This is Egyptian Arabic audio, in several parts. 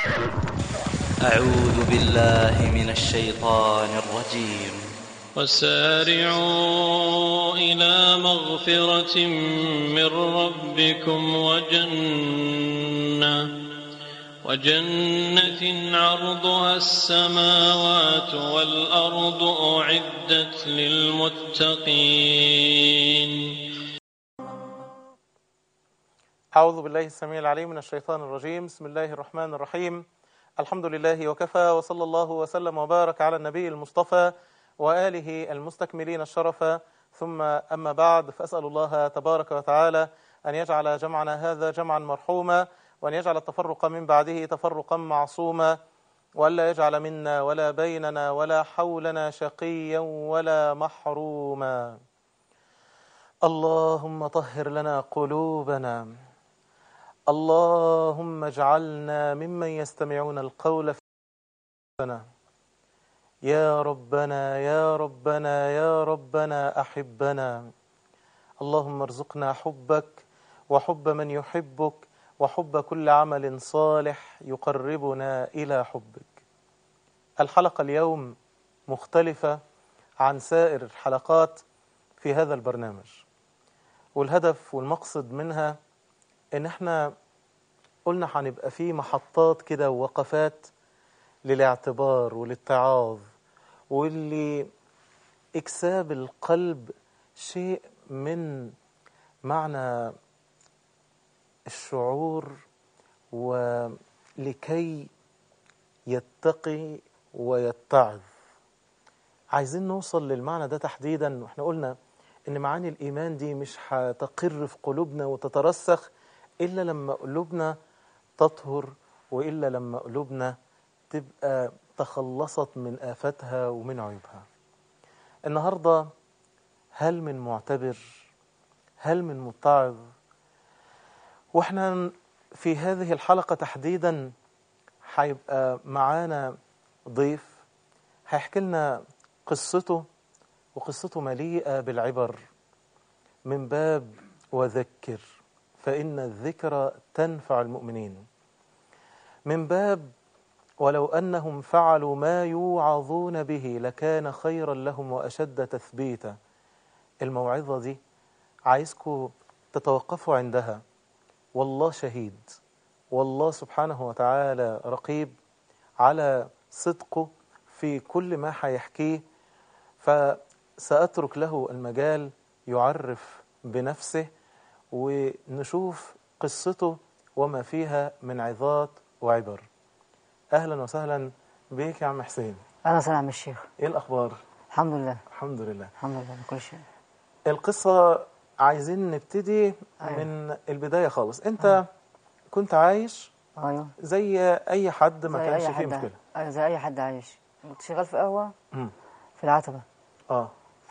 أعوذ بالله من الشيطان الرجيم وسارعوا إلى مغفرة من ربكم وجنة وجنة عرضها السماوات والأرض أعدت للمتقين أعوذ بالله السميع العليم من الشيطان الرجيم بسم الله الرحمن الرحيم الحمد لله وكفى وصلى الله وسلم وبارك على النبي المصطفى وآله المستكملين الشرف ثم أما بعد فأسأل الله تبارك وتعالى أن يجعل جمعنا هذا جمعا مرحوما وأن يجعل التفرق من بعده تفرقا معصوما وألا يجعل منا ولا بيننا ولا حولنا شقيا ولا محروما اللهم طهر لنا قلوبنا اللهم اجعلنا ممن يستمعون القول في ربنا يا ربنا يا ربنا يا ربنا أحبنا اللهم ارزقنا حبك وحب من يحبك وحب كل عمل صالح يقربنا إلى حبك الحلقة اليوم مختلفة عن سائر الحلقات في هذا البرنامج والهدف والمقصد منها ان احنا قلنا هنبقى في محطات كده ووقفات للاعتبار وللتعاظ واللي اكساب القلب شيء من معنى الشعور ولكي يتقي ويتعظ عايزين نوصل للمعنى ده تحديدا واحنا قلنا ان معاني الايمان دي مش هتقر في قلوبنا وتترسخ الا لما قلوبنا تطهر والا لما قلوبنا تبقى تخلصت من آفاتها ومن عيوبها النهاردة هل من معتبر هل من متعظ واحنا في هذه الحلقة تحديدا هيبقى معانا ضيف هيحكي لنا قصته وقصته مليئة بالعبر من باب وذكر فإن الذكر تنفع المؤمنين من باب ولو أنهم فعلوا ما يوعظون به لكان خيرا لهم وأشد تثبيتا الموعظة دي عايزكم تتوقفوا عندها والله شهيد والله سبحانه وتعالى رقيب على صدقه في كل ما هيحكيه فسأترك له المجال يعرف بنفسه ونشوف قصته وما فيها من عظات وعبر اهلا وسهلا بيك يا عم حسين اهلا وسهلا عم الشيخ ايه الاخبار الحمد لله الحمد لله الحمد لله من كل شيء القصه عايزين نبتدي أيوة. من البدايه خالص انت كنت عايش ايوه زي اي حد ما زي كانش اي فيه حد مشكله ايوه زي اي حد عايش كنت شغال في قهوه مم. في العتبه اه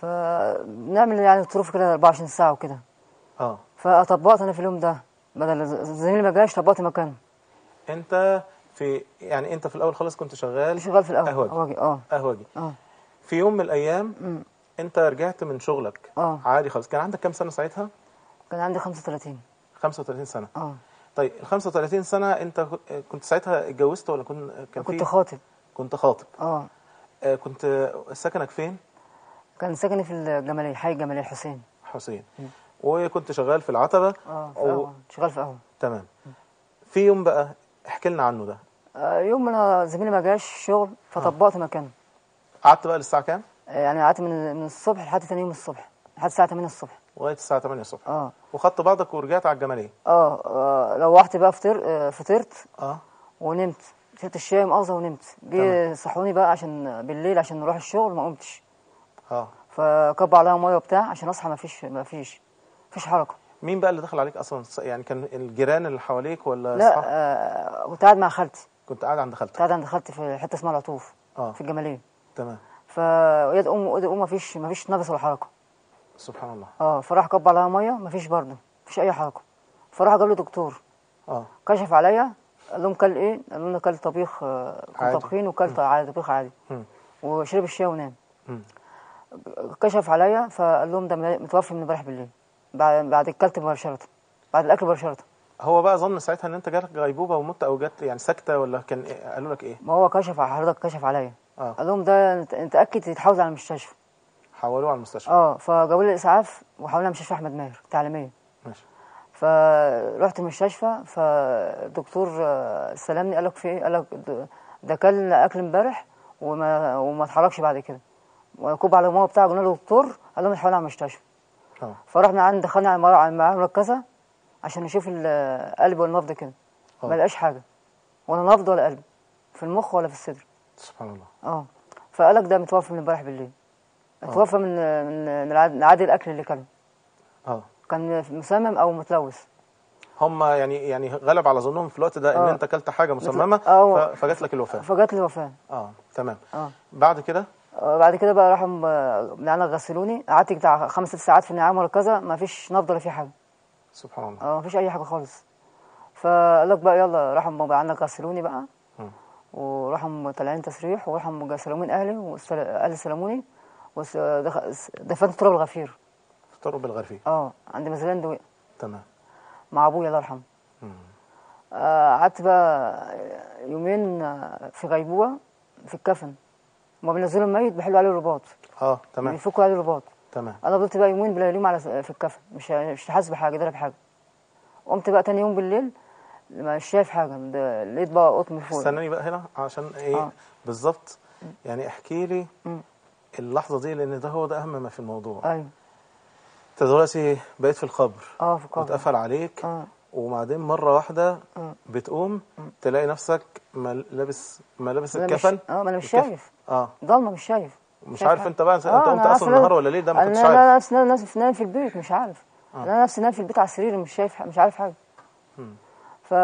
فبنعمل يعني ظروف كده 24 ساعه وكده اه فطبقت انا في اليوم ده بدل زميلي ما جاش طبقت مكانه انت في يعني انت في الاول خالص كنت شغال شغال في القهوه قهوجي. قهوجي اه قهوجي اه في يوم من الايام مم. انت رجعت من شغلك اه عادي خالص كان عندك كام سنه ساعتها كان عندي 35 35 سنه اه طيب ال 35 سنه انت كنت ساعتها اتجوزت ولا كنت كان كنت في خاطب كنت خاطب اه آه، كنت سكنك فين كان ساكني في الجمالية حي الجمالية الحسين حسين وكنت شغال في العتبه اه في أو- قهوة شغال في قهوه تمام في يوم بقى احكي لنا عنه ده آه يوم ما انا زميلي ما جاش شغل فطبقت مكانه قعدت بقى للساعه كام آه، يعني قعدت من من الصبح لحد تاني يوم الصبح لحد الساعه 8 الصبح لغايه الساعه 8 الصبح اه وخدت بعضك ورجعت على الجماليه اه, آه روحت بقى فطر آه فطرت اه ونمت شربت الشاي مؤاخذه ونمت جه صحوني بقى عشان بالليل عشان نروح الشغل ما قمتش اه فكبوا عليا ميه وبتاع عشان اصحى ما فيش ما فيش فيش حركه مين بقى اللي دخل عليك اصلا يعني كان الجيران اللي حواليك ولا لا أصحاب؟ آه كنت قاعد مع خالتي كنت قاعد عند كنت خالتك قاعد عند خالتي في حته اسمها العطوف اه في الجماليه تمام فهي تقوم وهي تقوم ما فيش ما فيش نفس ولا حركه سبحان الله اه فراح كب عليا ميه ما فيش برضه ما فيش اي حركه فراح جاب لي دكتور اه كشف عليا قال لهم كل ايه قالوا لنا كل طبيخ آه، كنا عادي. طابخين وكلت عادي طبيخ عادي مم. وشرب الشاي ونام مم. كشف عليا فقال لهم ده متوفي من امبارح بالليل بعد بعد الكلت مباشره بعد الاكل مباشره هو بقى ظن ساعتها ان انت جالك غيبوبه ومت او جت يعني سكته ولا كان إيه؟ قالوا لك ايه ما هو كشف على حضرتك كشف عليا اه قال لهم ده انت انت اكد تتحول على المستشفى حولوه على المستشفى اه فجابوا لي الاسعاف وحولنا على مستشفى احمد ماهر تعليميه ماشي فرحت المستشفى فالدكتور آه، سلمني قال لك في ايه قال لك ده- ده كان اكل امبارح وما وما اتحركش بعد كده وكوب على الماما بتاعه قلنا له دكتور قال لهم اتحول على المستشفى اه فرحنا عند دخلنا على المر- على المعامل المركزه عشان نشوف القلب والنبض كده آه. ما لقاش حاجه ولا نبض ولا قلب في المخ ولا في الصدر سبحان الله اه فقال لك ده متوفى من امبارح بالليل اتوفى من من من العاد- من عادي الاكل اللي كله اه كان مسمم او متلوث هم يعني يعني غلب على ظنهم في الوقت ده ان آه. انت اكلت حاجه مسممه آه. ف- فجات لك الوفاه فجات لي وفاه اه تمام اه بعد كده آه، بعد كده بقى راحوا م- من عندنا غسلوني قعدت بتاع خمس ست ساعات في النعام مركزه ما فيش نبض ولا في حاجه سبحان الله اه ما فيش اي حاجه خالص فقال لك بقى يلا راحوا م- عندنا غسلوني بقى مم. وراحوا طالعين تسريح وراحوا سلموني اهلي واهلي سلموني ودفنت تراب الغفير فطروا بالغرفيه اه عند مزلاند وقع تمام مع ابويا الله يرحمه مم. آه، قعدت بقى يومين آه، في غيبوبه في الكفن ما بينزلوا الميت بيحلوا عليه الرباط اه تمام بيفكوا عليه الرباط تمام انا فضلت بقى يومين بلا يوم على في الكفن مش مش حاسس بحاجه ده بحاجه قمت بقى تاني يوم بالليل مش شايف حاجه ده لقيت بقى قطن فوق استناني بقى هنا عشان ايه آه. بالظبط يعني احكي لي مم. اللحظه دي لان ده هو ده اهم ما في الموضوع ايوه انت دلوقتي بقيت في القبر اه في القبر واتقفل عليك اه وبعدين مره واحده آه. بتقوم تلاقي نفسك مل- لابس ملابس أنا مش- الكفن اه ما انا مش الكفن. شايف اه ضلمه مش شايف مش شايف عارف حاجة. انت بقى انت آه، قمت أنا اصلا أصلاً- النهار ولا ليل ده ما انا كنتش انا عارف أنا نفسي نايم نفسي نايم في البيت مش عارف انا نفسي نايم في البيت على السرير مش شايف مش عارف حاجه ف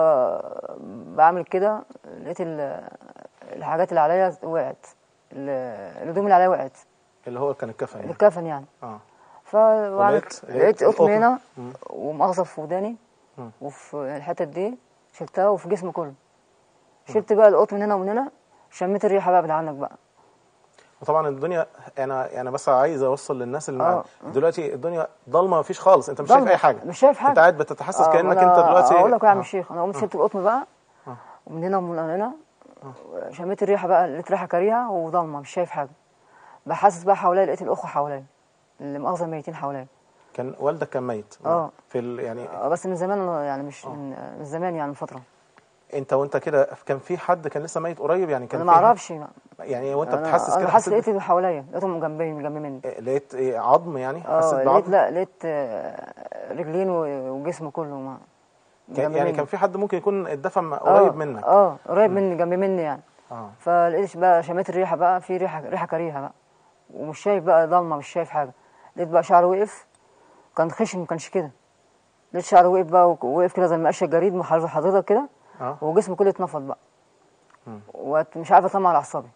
بعمل كده لقيت ال- الحاجات اللي عليا وقعت ال- الهدوم اللي عليا وقعت اللي هو كان الكفن يعني. الكفن يعني اه فبعمل ولقيت- لقيت لقيت قطن القطن. هنا مم. ومغصب في وداني مم. وفي الحتت دي شلتها وفي جسمي كله شلت بقى القطن من هنا ومن هنا شميت الريحه بقى من عنك بقى وطبعا الدنيا انا انا بس عايز اوصل للناس اللي معانا آه. دلوقتي الدنيا ضلمه مفيش خالص انت مش شايف ضلمة. اي حاجه مش شايف حاجه انت قاعد بتتحسس آه، كانك أنا انت دلوقتي اقول لك يا عم آه. الشيخ انا قمت شلت القطن بقى ومن هنا ومن هنا شميت الريحه بقى لقيت ريحه كريهه وضلمه مش شايف حاجه بحسس بقى حواليا لقيت الاخوه حواليا اللي مؤاخذه ميتين حواليا كان والدك كان ميت آه. في ال... يعني آه، بس من زمان أنا يعني مش من من زمان يعني من فتره انت وانت كده كان في حد كان لسه ميت قريب يعني كان انا ما في- اعرفش يعني وانت أنا- بتحسس انا كده حاسس حسيت لقيت اللي حواليا لقيتهم جنبي جنب مني إيه، لقيت ايه عظم يعني اه حسيت لقيت بعظم لا لقيت آه، رجلين و- وجسمه كله ما كان جنب يعني مني. كان في حد ممكن يكون اتدفن آه، قريب منك اه قريب مني جنب مني يعني اه فلقيت بقى شميت الريحه بقى في ريحه ريحه كريهه بقى ومش شايف بقى ضلمه مش شايف حاجه لقيت بقى شعره وقف كان خشن ما كانش كده لقيت شعره وقف بقى وك- وقف كده زي مقشه جريد محافظ حضرتك كده اه وجسمه كله اتنفض بقى مم. ومش عارف اطلع على اعصابي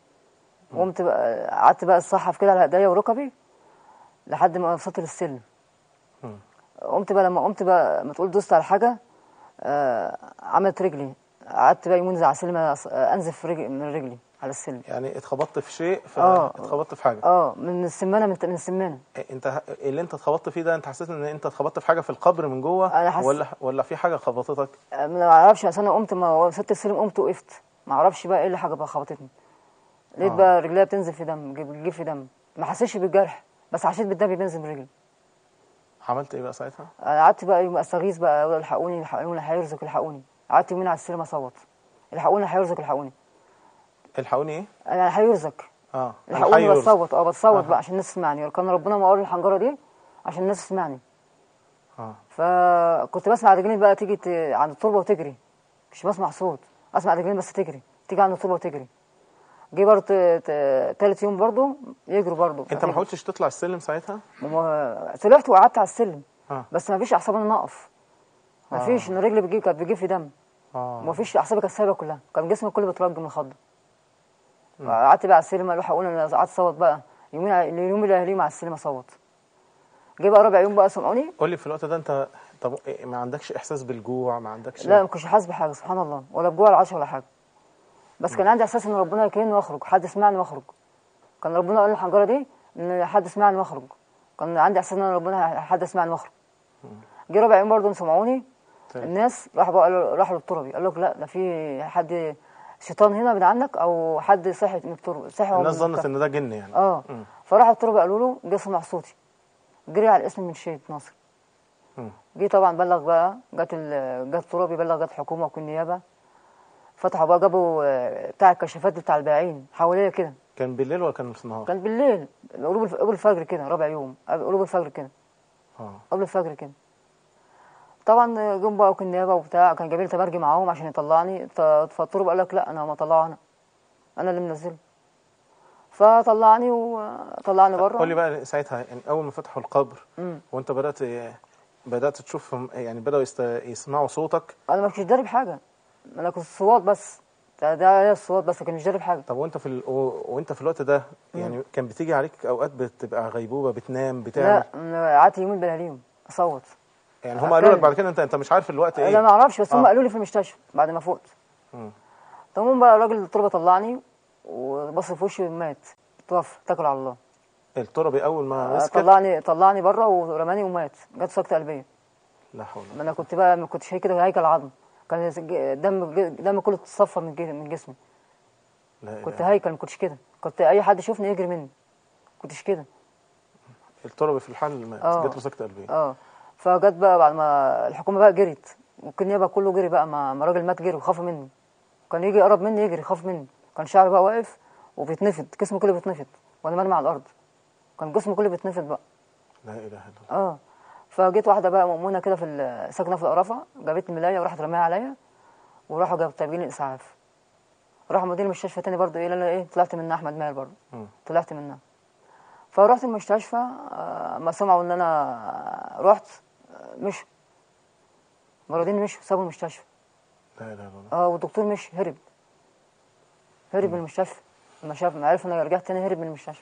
قمت بقى قعدت بقى الصحف كده على ايديا وركبي لحد ما وصلت للسلم مم. قمت بقى لما قمت بقى ما تقول دوست على حاجه آه عملت رجلي قعدت بقى يومين زي على السلم أص- آه، انزف رجلي من رجلي على السلم يعني اتخبطت في شيء آه. فاتخبطت في حاجه اه من السمانه من, من السمانه إيه، انت ه- اللي انت اتخبطت فيه ده انت حسيت ان انت اتخبطت في حاجه في القبر من جوه أنا حس- ولا ولا في حاجه خبطتك آه، ما اعرفش اصل انا قمت ما وصلت السلم قمت وقفت ما اعرفش بقى ايه اللي حاجه بقى خبطتني لقيت آه. بقى رجليا بتنزل في دم بتجيب بتجيب في دم ما حسيتش بالجرح بس حسيت بالدم بينزل من رجلي عملت ايه بقى ساعتها انا قعدت بقى يوم استغيث بقى أقول الحقوني الحقوني هيرزق الحقوني قعدت يومين على السلم اصوت الحقوني هيرزق الحقوني الحقوني ايه انا هيرزق اه الحقوني الحي يرزق. بصوت اه بتصوت آه. بقى عشان الناس تسمعني كان ربنا ما قال الحنجره دي عشان الناس تسمعني اه فكنت بسمع رجلين بقى تيجي ت... عند التربه وتجري مش بسمع صوت اسمع رجلين بس تجري تيجي عند التربه وتجري جه برضه ت... ت... تالت يوم برضه يجروا برضه انت ما حاولتش تطلع السلم ساعتها ما- طلعت وقعدت على السلم اه بس ما فيش اعصاب ان انا اقف ما فيش ان رجلي بتجيب كانت بتجيب في دم اه ما فيش اعصابي كانت سايبه كلها كان جسمي كله بيترج من الخضه قعدت بقى على السلم اروح اقول انا قعدت اصوت بقى يومين اليوم اللي اهلي مع السلم اصوت جه بقى رابع يوم بقى سمعوني قول لي في الوقت ده انت طب إيه، ما عندكش احساس بالجوع ما عندكش لا ما كنتش حاسس بحاجه سبحان الله ولا بجوع ولا عطش ولا حاجه بس كان عندي احساس ان ربنا يكرمني واخرج حد يسمعني واخرج كان ربنا قال لي الحنجره دي ان حد يسمعني واخرج كان عندي احساس ان ربنا حد يسمعني واخرج جه رابع يوم برضه سمعوني طيب. الناس راحوا بقى قالوا- راحوا للتربي قال لك لا ده في حد شيطان هنا من عنك او حد صحي من التربه صحي هو الناس من ظنت المكان. ان ده جن يعني اه مم. فراحوا التربه قالوا له جه سمع صوتي جري على الاسم من شيخ ناصر مم. جه طبعا بلغ بقى جت ال- جت الترابي بلغ جت الحكومه وكل نيابه فتحوا بقى جابوا آه، بتاع الكشافات بتاع البايعين حواليا كده كان بالليل ولا كان في النهار؟ كان بالليل قرب الف- قبل الفجر كده رابع يوم قرب الفجر كده اه قبل الفجر كده طبعا جم بقى وكل نيابه وبتاع كان جايبين تبرجي معاهم عشان يطلعني ط- فالطرب قال لك لا انا ما طلعه انا انا اللي منزله فطلعني وطلعني بره قول لي بقى ساعتها يعني اول ما فتحوا القبر مم. وانت بدات بدات تشوفهم يعني بداوا يست... يسمعوا صوتك انا ما كنتش دارب حاجه انا كنت صوات بس ده ده هي الصوات بس لكن مش دارب حاجه طب وانت في ال... و... وانت في الوقت ده يعني كان بتيجي عليك اوقات بتبقى غيبوبه بتنام بتعمل لا أنا قعدت يومين بلاليم اصوت يعني هم قالوا لك كان- بعد كده انت انت مش عارف الوقت ايه انا ما اعرفش بس هم آه. قالوا لي في المستشفى بعد ما فقت مم. تمام بقى الراجل التربه طلعني وبص في وشي مات توفى اتكل على الله التربي اول ما مسكت طلعني طلعني بره ورماني ومات جت سكته قلبيه لا حول ما انا كنت بقى ما كنتش هي كده هيكل عظم كان دم دم كله اتصفى من جي- من جسمي لا إله كنت إلا هيكل ما كنتش كده كنت اي حد يشوفني يجري مني كنتش كده التربي في الحال مات آه. جات له سكته قلبيه اه فجت بقى بعد ما الحكومه بقى جريت والنيابه كله جري بقى ما ما راجل مات جري وخاف مني كان يجي يقرب مني يجري خاف مني كان شعري بقى واقف وبيتنفض جسمي كله بيتنفض وانا مرمي على الارض كان جسمي كله بيتنفض بقى لا اله الا الله اه فجيت واحده بقى مؤمنه كده في ال- ساكنه في القرافه جابت لي ملايه وراحت رميها عليا وراحوا جاب جايبين لي اسعاف راحوا مدير المستشفى تاني برضه ايه لأن انا ايه طلعت منها احمد ماهر برضه مم. طلعت منها فرحت المستشفى آه، ما سمعوا ان انا رحت آه، مشوا مرضين مشوا سابوا المستشفى لا اله الا الله اه والدكتور مشي هرب هرب من المستشفى لما شاف ما عرف ان انا رجعت تاني هرب من المستشفى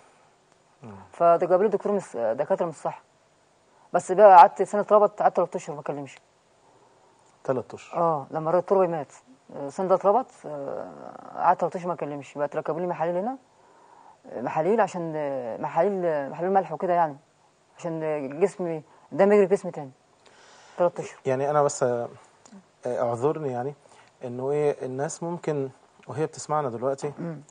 فده جاب لي دكتور من الص- دكاتره من الصحه بس بقى قعدت سنه ربط قعدت ثلاث اشهر ما اكلمش ثلاث اشهر اه لما الراجل التربي مات آه، سنه ده اتربط آه، قعدت ثلاث اشهر ما اكلمش بقى ركبوا لي محاليل هنا آه، محاليل عشان آه، محاليل آه، محاليل ملح وكده يعني عشان آه، جسمي الدم يجري في جسمي تاني ثلاث اشهر يعني انا بس آه، اعذرني يعني انه ايه الناس ممكن وهي بتسمعنا دلوقتي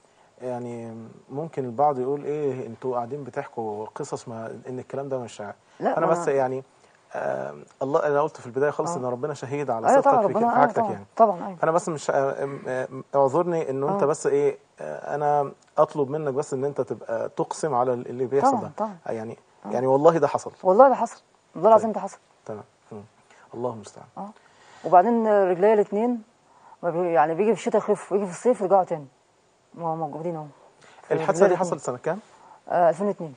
يعني ممكن البعض يقول ايه انتوا قاعدين بتحكوا قصص ما ان الكلام ده مش ع- لا، انا ما بس أنا- يعني آه الله انا قلت في البدايه خالص ان ربنا شهيد على ايوه طبعا صدقك في ربنا في آه حاجتك طبعا يعني طبعا ايوه انا بس مش آه، آه، اعذرني انه انت آه. بس ايه آه، انا اطلب منك بس ان انت تبقى تقسم على اللي بيحصل طبعاً، ده طبعاً. يعني يعني والله ده حصل والله ده حصل والله العظيم ده حصل تمام مم. الله المستعان اه وبعدين رجليا الاثنين يعني بيجي في الشتاء يخف ويجي في الصيف يرجعوا تاني ما هم موجودين اهو في الحادثه رجليا دي الاتنين. حصلت سنه كام آه 2002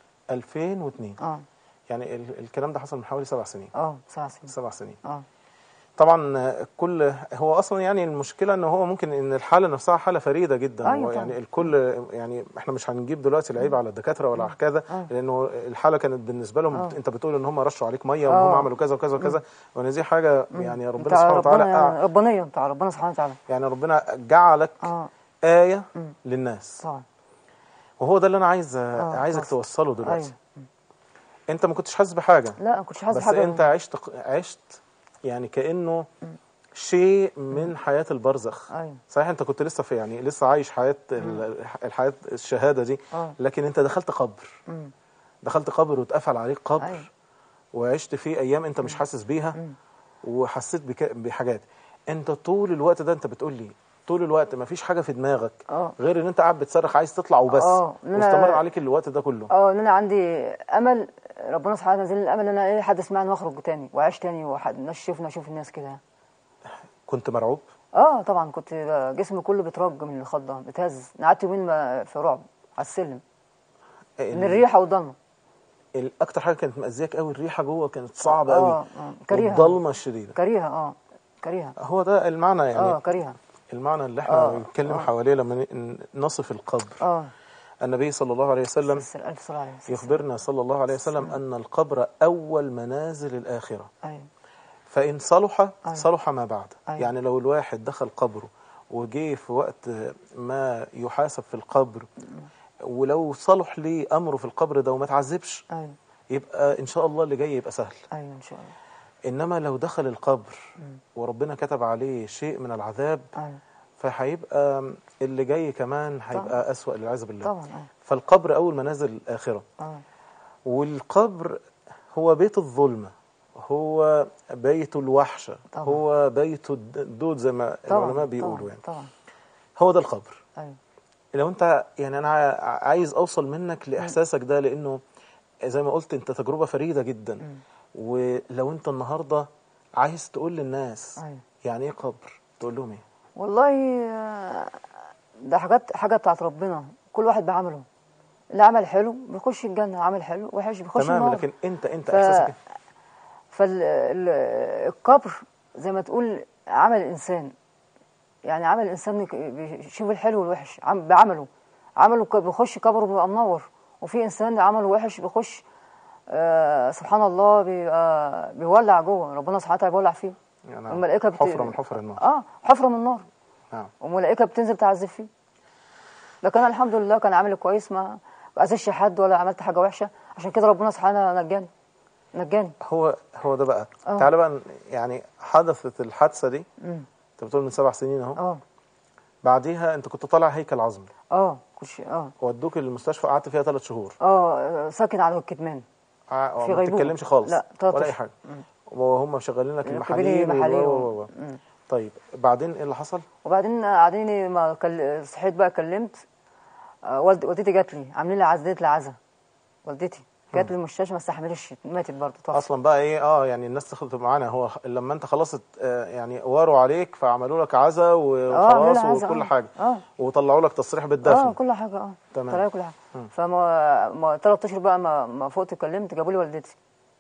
2002 اه يعني ال- الكلام ده حصل من حوالي سبع سنين اه سبع سنين سبع سنين اه طبعا آه، كل هو اصلا يعني المشكله ان هو ممكن ان الحاله نفسها حاله فريده جدا أيوة هو طبعاً. يعني الكل يعني احنا مش هنجيب دلوقتي العيب على الدكاتره ولا على كذا آه. لانه الحاله كانت بالنسبه لهم آه. انت بتقول ان هم رشوا عليك ميه وان آه. هم عملوا كذا وكذا وكذا وان دي حاجه يعني ربنا بتاع سبحانه وتعالى ربنا آه، يعني ربانيه بتاع ربنا سبحانه وتعالى يعني ربنا جعلك اه ايه للناس طبعا وهو ده اللي انا عايز آه، عايزك خلاص. توصله دلوقتي ايوه انت ما كنتش حاسس بحاجه لا ما كنتش حاسس بس حاجه انت عشت عشت يعني كانه شيء من حياه البرزخ ايوه صحيح انت كنت لسه في يعني لسه عايش حياه ال- الحياه الشهاده دي اه لكن انت دخلت قبر مم. دخلت قبر واتقفل عليك قبر أيوة. وعشت فيه ايام انت مش حاسس بيها وحسيت بك بحاجات انت طول الوقت ده انت بتقول لي طول الوقت ما فيش حاجه في دماغك اه غير ان انت قاعد بتصرخ عايز تطلع وبس اه، ان انا- واستمر عليك الوقت ده كله اه ان انا عندي امل ربنا سبحانه وتعالى نزل لي الامل ان انا ايه حد يسمعني واخرج تاني واعيش تاني وحد الناس تشوفني اشوف الناس كده كنت مرعوب اه طبعا كنت جسمي كله بيترج من الخضه بيتهز أنا قعدت يومين ما- في رعب على السلم من الريحه والضلمه ال- اكتر حاجه كانت مأذياك قوي الريحه جوه كانت صعبه آه، قوي آه، كريهة. والضلمه الشديده كريهه اه كريهه هو ده المعنى يعني اه كريهه المعنى اللي احنا آه، بنتكلم آه. حواليه لما ن- نصف القبر اه النبي صلى الله عليه وسلم بس الف صلاه عليه وسلم. يخبرنا صلى الله عليه وسلم ان القبر اول منازل الاخره ايوه فان صلح صلح ما بعد أيوة. يعني لو الواحد دخل قبره وجي في وقت ما يحاسب في القبر ولو صلح ليه امره في القبر ده وما تعذبش ايوه يبقى ان شاء الله اللي جاي يبقى سهل ايوه ان شاء الله انما لو دخل القبر وربنا كتب عليه شيء من العذاب أيوة. فهيبقى اللي جاي كمان هيبقى اسوأ للعياذ بالله طبعا أيوة. فالقبر اول منازل الاخره اه والقبر هو بيت الظلمه هو بيت الوحشه طبعا. هو بيت الدود زي ما طبعا العلماء بيقولوا طبعا يعني طبعا هو ده القبر ايوه لو انت يعني انا ع- عايز اوصل منك لاحساسك ده لانه زي ما قلت انت تجربه فريده جدا ولو انت النهارده عايز تقول للناس أيوة. يعني ايه قبر تقول لهم ايه والله آه، ده حاجات حاجه بتاعت ربنا كل واحد بعمله اللي عمل حلو بيخش الجنه عمل حلو وحش بيخش تمام النار لكن انت انت ف- احساسك ايه فالقبر زي ما تقول عمل الانسان يعني عمل الانسان يك- بيشوف الحلو والوحش عم- بعمله عمله ك- بيخش قبره بيبقى منور وفي انسان عمله وحش بيخش آه سبحان الله بيبقى بيولع جوه ربنا سبحانه وتعالى بيولع فيه يعني الملائكه بت... حفره من حفر النار اه حفره من النار نعم وملائكه بتنزل تعذب فيه لكن انا الحمد لله كان عامل كويس ما ما اذيتش حد ولا عملت حاجه وحشه عشان كده ربنا سبحانه نجاني نجاني هو هو ده بقى آه. تعالى بقى ن- يعني حدثت الحادثه دي مم. انت بتقول من سبع سنين اهو اه بعديها انت كنت طالع هيكل عظمي اه كنت اه ودوك المستشفى قعدت فيها ثلاث شهور اه ساكن على الكتمان ع- في ما غيبوبة. بتتكلمش خالص لا، تلات ولا اي أشهر. حاجه وهم مشغلين لك مركبين لي المحاليل محاليل و- و- و- و- و- طيب بعدين ايه اللي حصل؟ وبعدين قاعدين ما كل... صحيت بقى كلمت آه والد... والدتي جات لي عاملين لي عزلت لي عزا والدتي جات لي المستشفى ما استحملتش ماتت برضه توفت اصلا بقى ايه اه يعني الناس تاخد معانا هو لما انت خلاص ات- آه، يعني واروا عليك فعملوا لك عزا و- اه عاملين وخلاص لي عزا، وكل آه. حاجه اه وطلعوا لك تصريح بالدفن اه كل حاجه اه تمام. طلع لي كل حاجه فما ما ثلاث اشهر بقى ما ما فقت كلمت جابوا لي والدتي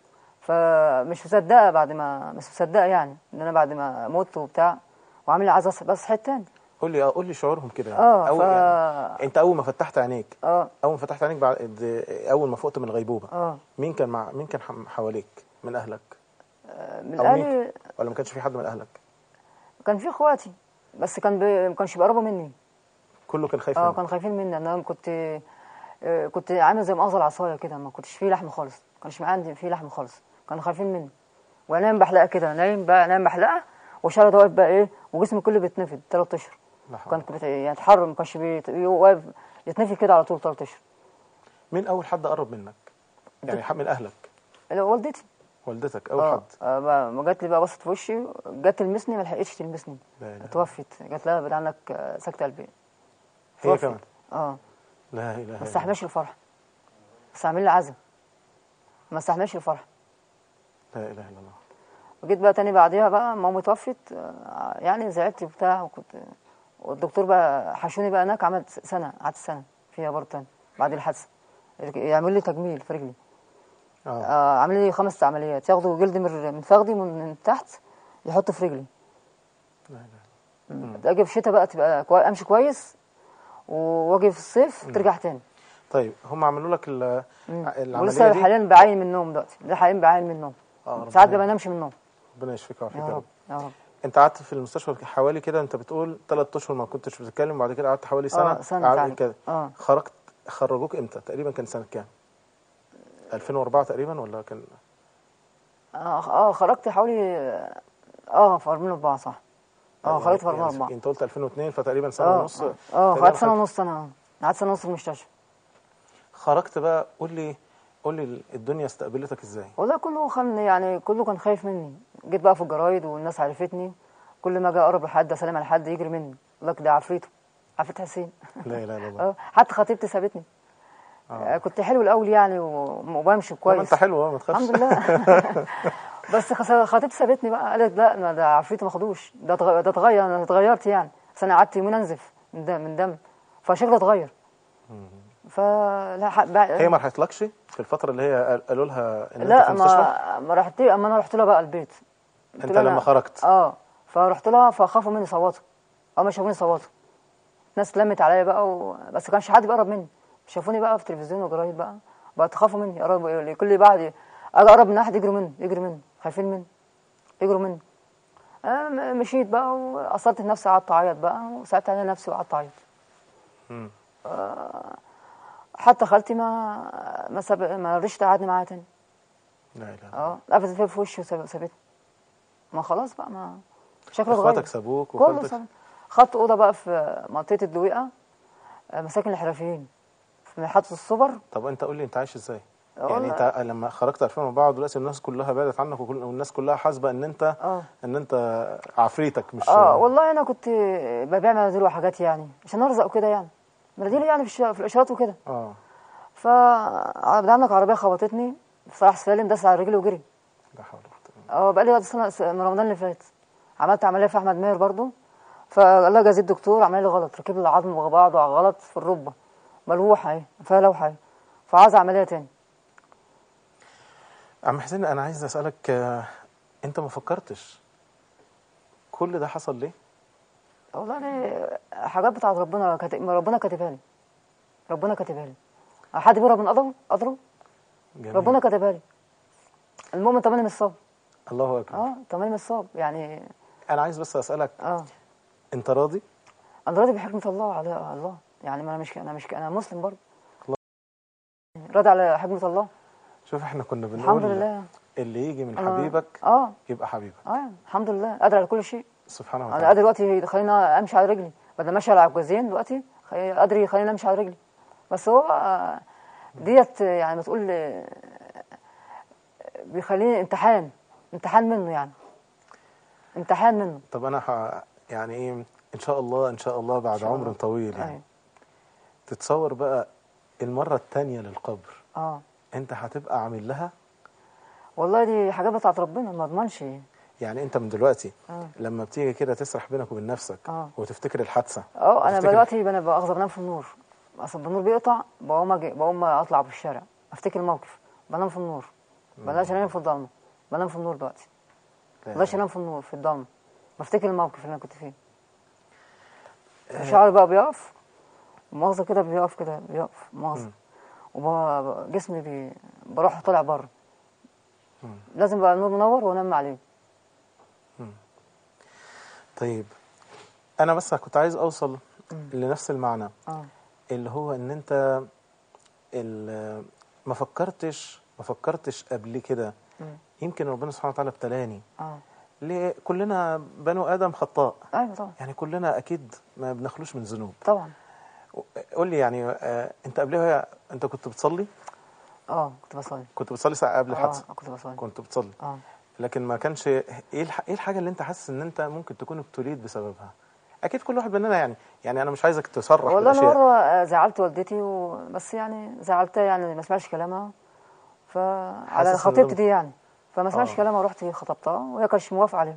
فمش مصدقه بعد ما مش مصدقه يعني ان انا بعد ما مت وبتاع وعامل لي عزا بس صحيت تاني قول لي قول لي شعورهم كده يعني. اه أول ف يعني انت اول ما فتحت عينيك اه اول ما فتحت عينيك بعد اول ما فقت من الغيبوبه اه مين كان مع مين كان حم- حواليك من اهلك من او اهلي مين ولا ما كانش في حد من اهلك كان في اخواتي بس كان بي... ما كانش بيقربوا مني كله كان خايف اه منك كانوا خايفين مني انا كنت آه، كنت عامل زي مقص العصايه كده ما كنتش فيه لحم خالص ما كانش عندي فيه لحم خالص كانوا خايفين مني وانام بحلقه كده نايم بقى نايم بحلقه وشعري ده واقف بقى ايه وجسمي كله بيتنفض ثلاث اشهر لا حول. كان بت... يعني اتحرر ما كانش بيت... واقف يتنفض كده على طول ثلاث اشهر مين اول حد قرب منك يعني حد من اهلك اللي هو والدتي والدتك اول اه حد آه، ما ما جات لي بقى بصت في وشي جت تلمسني ما لحقتش تلمسني لا اله توفت جات لها بعد عنك آه، سكته قلبيه هي توفت. كمان اه لا اله ما الا الله استحملش الفرح بس اعمل لي عزا ما استحملش الفرح لا اله الا الله وجيت بقى تاني بعديها بقى ماما توفت آه، يعني زعلت وبتاع وكنت والدكتور بقى حشوني بقى هناك عملت سنه قعدت سنه فيها برضه تاني بعد الحادثه يعمل لي تجميل في رجلي اه آه عامل لي خمس عمليات ياخدوا جلد من من فخدي من, من تحت يحطوا في رجلي لا اله اجي في الشتاء بقى تبقى كوي... امشي كويس واجي في الصيف ترجع تاني طيب هم عملوا لك ال- العمليه ولسه دي حاليا بعين من النوم دلوقتي ده حاليا بعين من النوم آه، ربنا ساعات ما يعينك. بنامش من النوم ربنا يشفيك ويعافيك يا يا رب رب يا رب انت قعدت في المستشفى حوالي كده انت بتقول ثلاث اشهر ما كنتش بتتكلم وبعد كده قعدت حوالي سنه اه سنه قعدت فعلا كده اه خرجت خرجوك امتى تقريبا كان سنه كام 2004 تقريبا ولا كان اه اه خرجت حوالي اه في 2004 صح اه يعني- خرجت في يعني 2004 انت قلت 2002 فتقريبا سنه اه ونص اه تقريباً خدت سنه خدت- ونص انا قعدت سنه ونص في المستشفى خرجت بقى قول لي قول لي الدنيا استقبلتك ازاي والله كله كان يعني كله كان خايف مني جيت بقى في الجرايد والناس عرفتني كل ما اجي اقرب لحد اسلم على حد يجري مني يقول لك ده عفريته عفريت حسين لا اله الا الله اه حتى خطيبتي سابتني آه. كنت حلو الاول يعني و- وبمشي طب كويس انت حلو اه ما تخافش الحمد لله بس خس- خطيبتي سابتني بقى قالت لا ما ده عفريتي ما خدوش ده اتغ- ده اتغير انا اتغيرت يعني بس انا قعدت يومين انزف من دم من دم فشكلي اتغير فلا ح- بع- هي ما راحتلكش في الفتره اللي هي قال- قالوا لها ان انت لا في المستشفى ما ما رحت اما انا رحت لها بقى البيت قلت انت لها لما أنا- خرجت اه فرحت لها فخافوا مني صوتوا اه ما شافوني صوتوا ناس لمت عليا بقى و... بس كانش حد بيقرب مني شافوني بقى في التلفزيون وجرايد بقى بقى تخافوا مني يقربوا كل بعد اجي اقرب من واحد يجروا مني يجروا مني خايفين مني يجروا مني آه م- مشيت بقى واثرت نفسي قعدت اعيط بقى وساعدت على نفسي وقعدت اعيط مم. حتى خالتي ما ما ساب... ما رضيش تقعدني معاها تاني لا اله الا الله اه قفزت فيا في وشي وسابتني ما خلاص بقى ما شكله اخواتك اتغير سابوك كله وخالتك سابني خدت اوضه بقى في منطقه الدويقه آه، مساكن الحرفيين في محطه السوبر طب انت قول لي انت عايش ازاي والله- يعني انت لما خرجت 2004 دلوقتي الناس كلها بعدت عنك وكل والناس كلها حاسبه ان انت اه ان انت عفريتك مش اه والله انا كنت ببيع مناديل وحاجات يعني عشان ارزق وكده يعني مناديل يعني في, الش- في الاشارات وكده اه فعندك عربيه خبطتني في صلاح سالم داس على رجلي وجري لا حول ولا قوه اه بقى لي سنه س- من رمضان اللي فات عملت عمليه في احمد ماهر برضو فالله جازي الدكتور عمل لي غلط ركب لي العظم مع بعض غلط في الركبه ملوحه اهي فيها لوحه اهي فعايز عمليه تاني عم حسين انا عايز اسالك آه، انت ما فكرتش كل ده حصل ليه والله دي حاجات بتاعت ربنا كاتب ربنا كاتبها لي ربنا كاتبها لي حد بيهرب من قدره قدره جميل. ربنا كاتبها لي المؤمن تمام من الصبر الله اكبر اه تمام من الصبر يعني انا عايز بس اسالك اه انت راضي انا راضي بحكمه الله على على الله يعني ما انا مش انا مش انا مسلم برضه راضي على حكمه الله شوف احنا كنا بنقول الحمد لله اللي يجي من أنا- حبيبك اه يبقى حبيبك اه الحمد لله قادر على كل شيء سبحانه انا وتعالى قادر دلوقتي يخليني امشي على رجلي بدل ماشي على عكازين دلوقتي خي- قادر يخليني امشي على رجلي بس هو آه، ديت يعني ما تقول آه، بيخليني امتحان امتحان منه يعني امتحان منه طب انا ح... يعني ايه ان شاء الله ان شاء الله بعد شاء عمر الله. طويل يعني أيوة. تتصور بقى المره الثانيه للقبر اه انت هتبقى عامل لها والله دي حاجات بتاعت ربنا ما اضمنش يعني انت من دلوقتي آه. لما بتيجي كده تسرح بينك وبين نفسك آه. وتفتكر الحادثه اه انا وتفتكر- دلوقتي انا باخذ بنام في النور اصل النور بيقطع بقوم أجي بقوم اطلع في الشارع افتكر الموقف بنام في النور بلاش انام في الضلمه بنام في النور دلوقتي لا. بلاش انام في النور في الضلمه بفتكر الموقف اللي انا كنت فيه شعري بقى بيقف مؤاخذة كده بيقف كده بيقف مؤاخذة وجسمي بي... بروح طالع بره لازم بقى النور منور وانام عليه طيب انا بس كنت عايز اوصل لنفس المعنى اه اللي هو ان انت ال- ما فكرتش ما فكرتش قبل كده مم. يمكن ربنا سبحانه وتعالى ابتلاني اه ليه كلنا بنو ادم خطاء ايوه طبعا يعني كلنا اكيد ما بنخلوش من ذنوب طبعا قول لي يعني آه، انت قبلها انت كنت بتصلي اه كنت بصلي كنت بتصلي ساعه قبل اه الحادثه كنت بصلي كنت بتصلي اه لكن ما كانش ايه الح... ايه الحاجه اللي انت حاسس ان انت ممكن تكون ابتليت بسببها اكيد كل واحد مننا يعني يعني انا مش عايزك تصرح والله انا بالاشياء مره آه، زعلت والدتي و... بس يعني زعلتها يعني ما سمعش كلامها فعلى حاسس إن خطيبتي ده- دي يعني فما سمعش آه. كلامها رحت خطبتها وهي كانتش موافقه عليه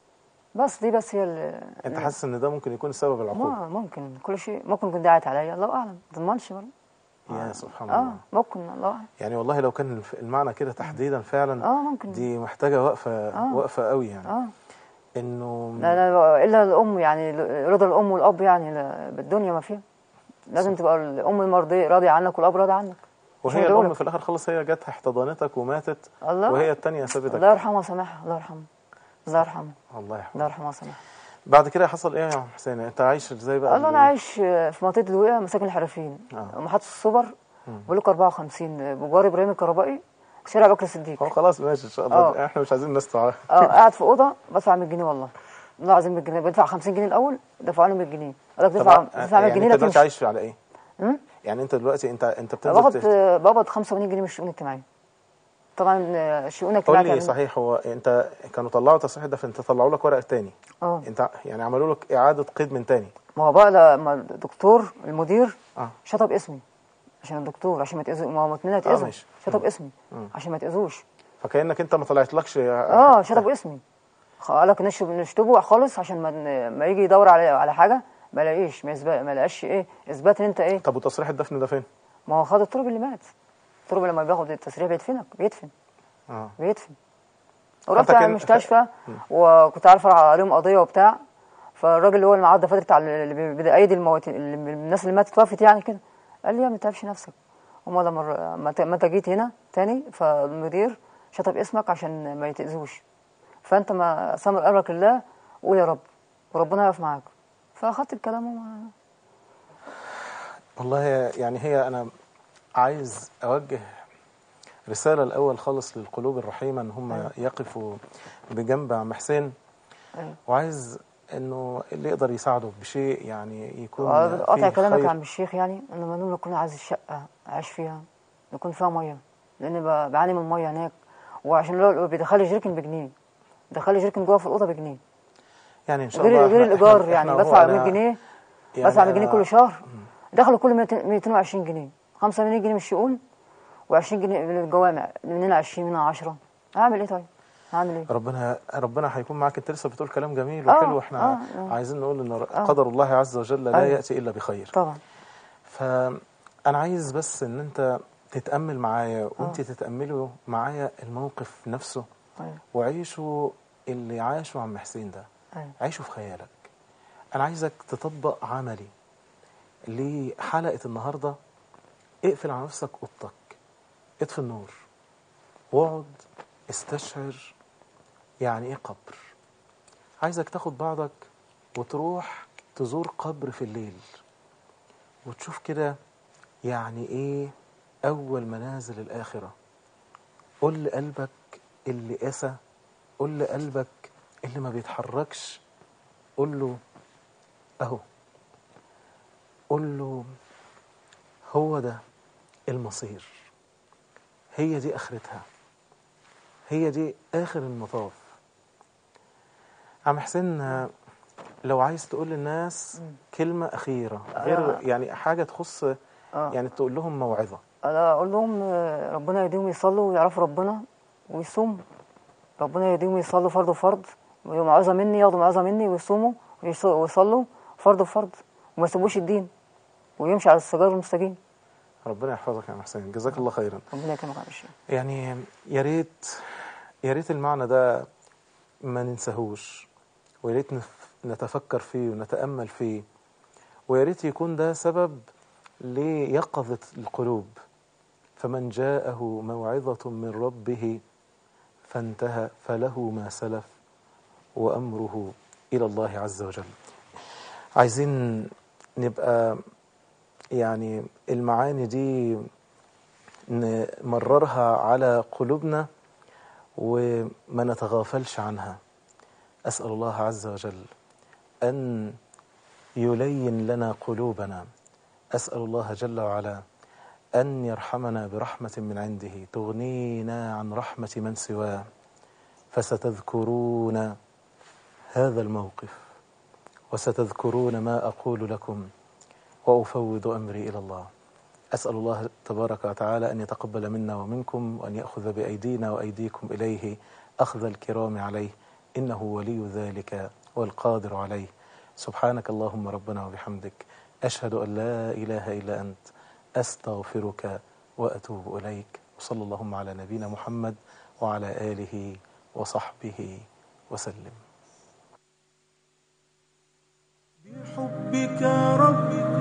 بس دي بس هي اللي انت حاسس ان ده ممكن يكون سبب العقوبه ما ممكن كل شيء ممكن يكون دعت عليا الله اعلم ما تضمنش برضه يا سبحان اه الله ممكن الله اعلم يعني والله لو كان الف- المعنى كده تحديدا فعلا اه ممكن دي محتاجه وقفه آه. وقفه قوي يعني اه انه لا لا الا الام يعني رضا الام والاب يعني لا- بالدنيا ما فيها لازم تبقى الام المرضيه راضيه عنك والاب راضي عنك عشان وهي يدعوا الام لك. في الاخر خلص هي جت احتضنتك وماتت الله وهي الثانيه سابتك الله يرحمها وسامحها الله يرحمها الله يرحمه الله يحفظك الله يرحمه وسامحها بعد كده حصل ايه يا عم حسين انت عايش ازاي بقى والله انا عايش في منطقه الدويقه مساكن الحرفيين آه. محطه السوبر بلوك 54 بجوار ابراهيم الكهربائي شارع بكر الصديق هو خلاص ماشي ان شاء الله آه. احنا مش عايزين الناس تعرف اه قاعد في اوضه بدفع 100 جنيه والله والله العظيم 100 جنيه بدفع 50 جنيه الاول دفعوا لي 100 جنيه قال لك تدفع تدفع 100 يعني جنيه انت لا دلوقتي تمشي عايش على ايه؟ مم؟ يعني انت دلوقتي انت انت بتنزل باخد تشت- بقبض 85 جنيه من الشؤون الاجتماعيه طبعا آه، الشؤون قول الاجتماعيه لي كان- صحيح هو انت كانوا طلعوا تصريح ده فانت طلعوا لك ورق تاني اه انت يعني عملوا لك اعاده قيد من تاني ما هو بقى لما الدكتور المدير اه شطب اسمي عشان الدكتور عشان ما يتاذوا ما هو اتنين آه، هيتاذوا ماشي. شطب مم. اسمي مم. عشان ما يتاذوش فكانك انت ما طلعتلكش اه شطبوا اسمي خ- قال لك نشرب نشطبه خالص عشان ما ما يجي يدور على على حاجه ما يلاقيش ما يثبت ما يلاقيش ايه اثبات ان انت ايه طب وتصريح الدفن ده فين؟ ما هو خد التراب اللي مات التراب لما بياخد التسريح بيدفنك بيدفن اه بيدفن ورحت كان- على المستشفى وكنت عارف ارفع عليهم قضيه وبتاع فالراجل اللي هو اللي معاه الدفاتر بتاع اللي بي- بيأيد الموت اللي- الناس اللي ماتت توفت يعني كده قال لي يا ما تتعبش نفسك هما لما الر- ما ت- ما انت جيت هنا تاني فالمدير شطب اسمك عشان ما يتأذوش فانت ما سامر امرك لله قول يا رب وربنا يقف معاك فاخدت الكلام وما والله يعني هي انا عايز اوجه رسالة الأول خالص للقلوب الرحيمة إن هم أيوة. يقفوا بجنب عم حسين أيوة. وعايز إنه اللي يقدر يساعده بشيء يعني يكون قاطع فيه كلامك خير. يا عم الشيخ يعني انا لما نكون عايز الشقه اعيش فيها يكون فيها ميه لان ب- بعاني من الميه هناك وعشان لو بيدخل لي جيركن بجنيه دخل لي جيركن جوه في الاوضه بجنيه يعني إن شاء غير الله غير إحنا- الايجار إحنا- يعني إحنا بدفع هو 100 أنا- جنيه يعني بدفع 100 جنيه أنا- كل شهر دخلوا كل 220 جنيه 85 جنيه من الشؤون و20 جنيه من الجوامع مننا 20 مننا 10 هعمل ايه طيب؟ هعمل ايه؟ ربنا ربنا هيكون معاك انت لسه بتقول كلام جميل آه، وحلو احنا آه، آه. عايزين نقول ان قدر الله عز وجل لا أيوة. ياتي الا بخير طبعا فانا عايز بس ان انت تتامل معايا وانت تتاملوا معايا الموقف نفسه أيوة. وعيشوا اللي عاشه عم حسين ده أيوة. عيشوا في خيالك انا عايزك تطبق عملي لحلقه النهارده اقفل على نفسك اوضتك اطفي النور واقعد استشعر يعني ايه قبر عايزك تاخد بعضك وتروح تزور قبر في الليل وتشوف كده يعني ايه اول منازل الاخره قول لقلبك اللي قسى قول لقلبك اللي ما بيتحركش قول له اهو قول له هو ده المصير هي دي اخرتها هي دي اخر المطاف عم حسين لو عايز تقول للناس كلمة أخيرة غير يعني حاجة تخص يعني تقول لهم موعظة انا اقول لهم آه، ربنا يهديهم يصلوا ويعرفوا ربنا ويصوموا ربنا يهديهم يصلوا فرض وفرض وموعظه مني ياخدوا موعظه مني ويصوموا ويص- ويصلوا فرض وفرض وما يسيبوش الدين ويمشي على السجار المستقيم ربنا يحفظك يا عم حسين جزاك الله خيرا ربنا يكرمك يا عم الشيخ يعني يا ريت يا ريت المعنى ده ما ننساهوش ويا ريت نف- نتفكر فيه ونتأمل فيه ويا ريت يكون ده سبب ليقظة القلوب فمن جاءه موعظة من ربه فانتهى فله ما سلف وأمره إلى الله عز وجل عايزين نبقى يعني المعاني دي نمررها على قلوبنا وما نتغافلش عنها أسأل الله عز وجل أن يلين لنا قلوبنا أسأل الله جل وعلا أن يرحمنا برحمة من عنده تغنينا عن رحمة من سواه فستذكرون هذا الموقف وستذكرون ما أقول لكم وأفوض أمري إلى الله أسأل الله تبارك وتعالى أن يتقبل منا ومنكم وأن يأخذ بأيدينا وأيديكم إليه أخذ الكرام عليه إنه ولي ذلك والقادر عليه سبحانك اللهم ربنا وبحمدك أشهد أن لا إله إلا أنت أستغفرك وأتوب إليك وصلى اللهم على نبينا محمد وعلى آله وصحبه وسلم بحبك ربي